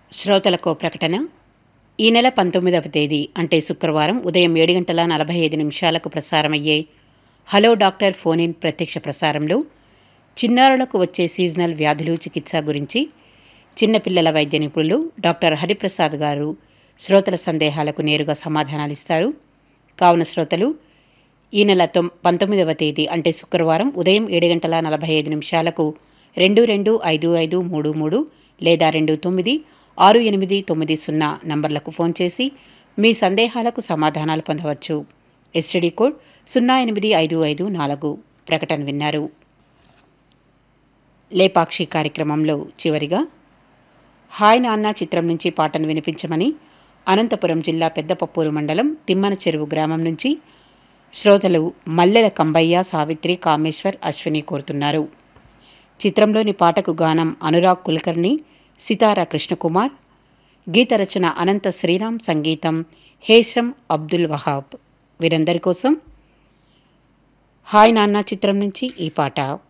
శ్రోతలకు ప్రకటన ఈ నెల పంతొమ్మిదవ తేదీ అంటే శుక్రవారం ఉదయం ఏడు గంటల నలభై ఐదు నిమిషాలకు ప్రసారమయ్యే హలో డాక్టర్ ఫోన్ ఇన్ ప్రత్యక్ష ప్రసారంలో చిన్నారులకు వచ్చే సీజనల్ వ్యాధులు చికిత్స గురించి చిన్నపిల్లల వైద్య నిపుణులు డాక్టర్ హరిప్రసాద్ గారు శ్రోతల సందేహాలకు నేరుగా సమాధానాలిస్తారు కావున శ్రోతలు ఈ నెల తొం పంతొమ్మిదవ తేదీ అంటే శుక్రవారం ఉదయం ఏడు గంటల నలభై ఐదు నిమిషాలకు రెండు రెండు ఐదు ఐదు మూడు మూడు లేదా రెండు తొమ్మిది ఆరు ఎనిమిది తొమ్మిది సున్నా నంబర్లకు ఫోన్ చేసి మీ సందేహాలకు సమాధానాలు పొందవచ్చు ఎస్టీడీ కోడ్ సున్నా ఎనిమిది ఐదు ఐదు నాలుగు ప్రకటన విన్నారు లేపాక్షి కార్యక్రమంలో చివరిగా హాయ్ నాన్న చిత్రం నుంచి పాటను వినిపించమని అనంతపురం జిల్లా పెద్దపప్పూరు మండలం తిమ్మన చెరువు గ్రామం నుంచి శ్రోతలు మల్లెల కంబయ్య సావిత్రి కామేశ్వర్ అశ్విని కోరుతున్నారు చిత్రంలోని పాటకు గానం అనురాగ్ కులకర్ణి సితారా కృష్ణకుమార్ గీత రచన అనంత శ్రీరామ్ సంగీతం హేషం అబ్దుల్ వహాబ్ వీరందరి కోసం హాయ్ నాన్న చిత్రం నుంచి ఈ పాట